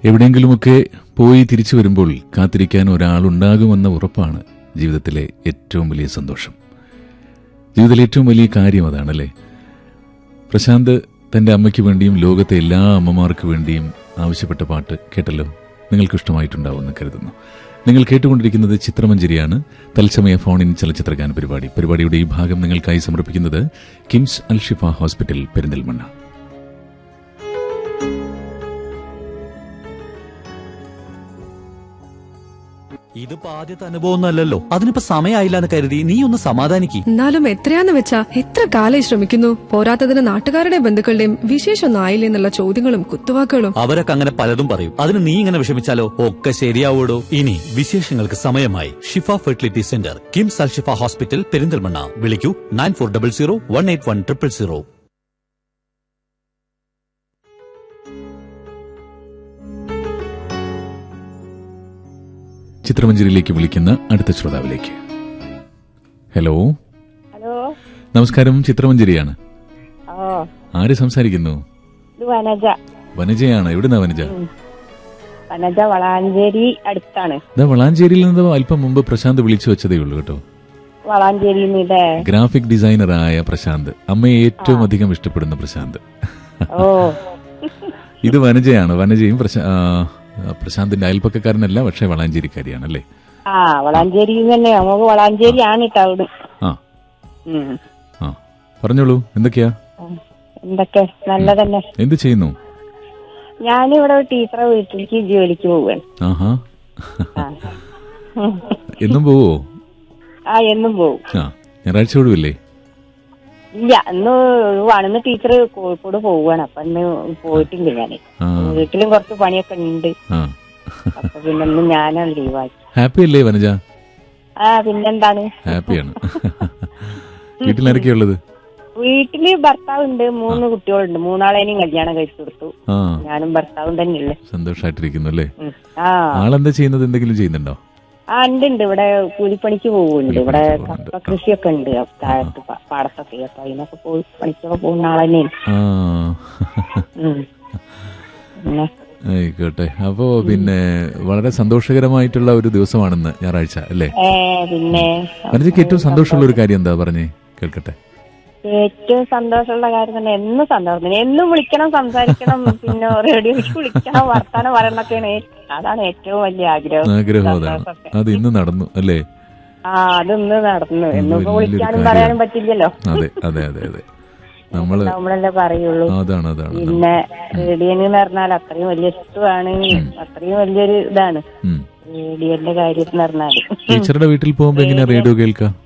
എവിടെയെങ്കിലുമൊക്കെ പോയി തിരിച്ചു വരുമ്പോൾ കാത്തിരിക്കാൻ ഒരാളുണ്ടാകുമെന്ന ഉറപ്പാണ് ജീവിതത്തിലെ ഏറ്റവും വലിയ സന്തോഷം ജീവിതത്തിലെ ഏറ്റവും വലിയ കാര്യം അതാണല്ലേ പ്രശാന്ത് തന്റെ അമ്മയ്ക്ക് വേണ്ടിയും ലോകത്തെ എല്ലാ അമ്മമാർക്ക് വേണ്ടിയും ആവശ്യപ്പെട്ട പാട്ട് കേട്ടല്ലോ നിങ്ങൾക്ക് ഇഷ്ടമായിട്ടുണ്ടാവുമെന്ന് കരുതുന്നു നിങ്ങൾ കേട്ടുകൊണ്ടിരിക്കുന്നത് ചിത്രമഞ്ചേരിയാണ് തത്സമയ ഫോൺ ഇൻ ചലച്ചിത്രഗാന പരിപാടി പരിപാടിയുടെ ഈ ഭാഗം നിങ്ങൾക്കായി സമർപ്പിക്കുന്നത് കിംസ് അൽഷിഫ ഹോസ്പിറ്റൽ പെരിന്തൽമണ്ണ ഇതിപ്പോ ആദ്യത്തെ അനുഭവം ഒന്നല്ലല്ലോ അതിനിപ്പോ സമയമായില്ല എന്ന് കരുതി നീ ഒന്ന് സമാധാനിക്ക് എന്നാലും എത്രയാന്ന് വെച്ചാ എത്ര കാലായി ശ്രമിക്കുന്നു പോരാത്തതിന് നാട്ടുകാരുടെ ബന്ധുക്കളുടെയും വിശേഷമൊന്നും ആയില്ലേ എന്നുള്ള ചോദ്യങ്ങളും കുത്തുവാക്കുകളും അവരൊക്കെ അങ്ങനെ പലതും പറയും അതിന് നീ ഇങ്ങനെ വിഷമിച്ചാലോ ഒക്കെ ശരിയാവൂടോ ഇനി വിശേഷങ്ങൾക്ക് സമയമായി Shifa fertility centre KIMS Al Shifa hospital Perinthalmanna വിളിക്കൂ nine four double zero one eight one triple zero ചിത്രമഞ്ചേരിയിലേക്ക് വിളിക്കുന്ന അടുത്ത ശ്രോതാവിലേക്ക് ഹലോ ഹലോ നമസ്കാരം ചിത്രമഞ്ചേരിയാണ് ഓ ആര് സംസാരിക്കുന്നു ഇത് വനജ വനജയാണ് എവിടുന്നാ വനജ വനജ വളാഞ്ചേരി അടുത്താണ് ഇതാ വളാഞ്ചേരിയിൽ നിന്ന് അല്പം മുമ്പ് പ്രശാന്ത് വിളിച്ചു വെച്ചതേ ഉള്ളൂ കേട്ടോ വളാഞ്ചേരിയിൽ നിന്ന് ഇതേ ഗ്രാഫിക് ഡിസൈനറായ പ്രശാന്ത് അമ്മയെ ഏറ്റവും അധികം ഇഷ്ടപ്പെടുന്ന പ്രശാന്ത് ഓ ഇത് വനജയാണ് വനജയും പ്രശാ- ആ, പ്രശാന്തിന്റെ അയൽപ്പക്കക്കാരനല്ല പക്ഷെ വളാഞ്ചേരിക്കാരിയാണ് അല്ലേ ആ വളാഞ്ചേരിയിൽ തന്നെ നമുക്ക് വളാഞ്ചേരി ആണ് ടൗണ് ആ ഉം. ആ പറഞ്ഞോളൂ എന്തൊക്കെയാ ഉം. എന്തൊക്കെ നല്ലതന്നെ എന്ത് ചെയ്യുന്നു ഞാനിവിടെ ഒരു ടീച്ചറെ വീട്ടിലേക്ക് ജോലിക്ക് പോവാണ് ആഹാ ആ. ഉം. എന്നും പോവോ ആ എന്നും പോവും ആ ഞായറാഴ്ച ഒഴിവില്ലേ ഇല്ല ഇന്ന് ഒഴിവാണ് ടീച്ചർ കോഴിക്കോട് പോവാണ് അപ്പൊ ഇന്ന് പോയിട്ടില്ല ഞാന് ആ വീട്ടിലും കുറച്ച് പണിയൊക്കെ ഉണ്ട് ആ അപ്പൊ പിന്നെ ഇന്ന് ഞാനാണ് ലീവാക്കി ഹാപ്പി അല്ലേ വനജ ആ പിന്നെന്താണ് ഹാപ്പിയാണ് വീട്ടിലാരൊക്കെയുള്ളത് വീട്ടില് ഭർത്താവുണ്ട് മൂന്ന് കുട്ടികളുണ്ട് മൂന്നാളേനെയും കല്യാണം കഴിച്ചു കൊടുത്തു ആ ഞാനും ഭർത്താവും തന്നെയല്ലേ സന്തോഷായിട്ടിരിക്കുന്നു അല്ലേ ഉം. ആ ആളെന്താ ചെയ്യുന്നത് എന്തെങ്കിലും ചെയ്യുന്നുണ്ടോ ആ ഉണ്ട് ഉണ്ട് ഇവിടെ കൂലിപ്പണിക്ക് പോകുന്നുണ്ട് ഇവിടെ കൂലിപ്പണിക്ക് പോകുന്നുണ്ട്. കപ്പ കൃഷിയൊക്കെ ഉണ്ട് താഴത്ത് പ- പാടത്തൊക്കെ അപ്പൊ അതിനൊക്കെ പോയി പണിക്കൊക്കെ പോകുന്ന ആൾ തന്നെയാണ് ആ ഉം. പിന്നെ ആയിക്കോട്ടെ അപ്പോ പിന്നെ വളരെ സന്തോഷകരമായിട്ടുള്ള ഒരു ദിവസമാണെന്ന് ഞായറാഴ്ച അല്ലേ ഏ പിന്നെ വനജയ്ക്ക് ഏറ്റവും സന്തോഷമുള്ള ഒരു കാര്യം എന്താ പറഞ്ഞേ കേൾക്കട്ടെ ഏറ്റവും സന്തോഷമുള്ള കാര്യം തന്നെ എന്നും സന്തോഷം എന്നും വിളിക്കണം സംസാരിക്കണം പിന്നെ റേഡിയോയ്ക്ക് വിളിക്കണം വർത്താനം പറയണൊക്കെയാണ് ഏ- അതാണ് ഏറ്റവും വലിയ ആഗ്രഹം ആഗ്രഹം അതാണ് സന്തോഷമൊക്കെ. അത് ഇന്ന് നടന്നു അല്ലേ ആ അതൊന്ന് നടന്നു എന്നിപ്പോ വലിയൊരു വിളിക്കാനും കാര്യം. പറയാനും പറ്റില്ലല്ലോ അതെ അതെ അതെ അതെ നമ്മള് നമ്മളല്ലേ പറയുള്ളൂ അതാണ് അതാണ് പിന്നെ റേഡിയന് എന്ന് പറഞ്ഞാൽ അത്രയും വലിയ ഇഷ്ടമാണ് അത്രയും വലിയൊരു ഇതാണ് ഉം. റേഡിയോന്റെ കാര്യം എന്ന് പറഞ്ഞാല് ടീച്ചറുടെ വീട്ടിൽ പോകുമ്പോ എങ്ങനെയാ റേഡിയോ കേൾക്കാം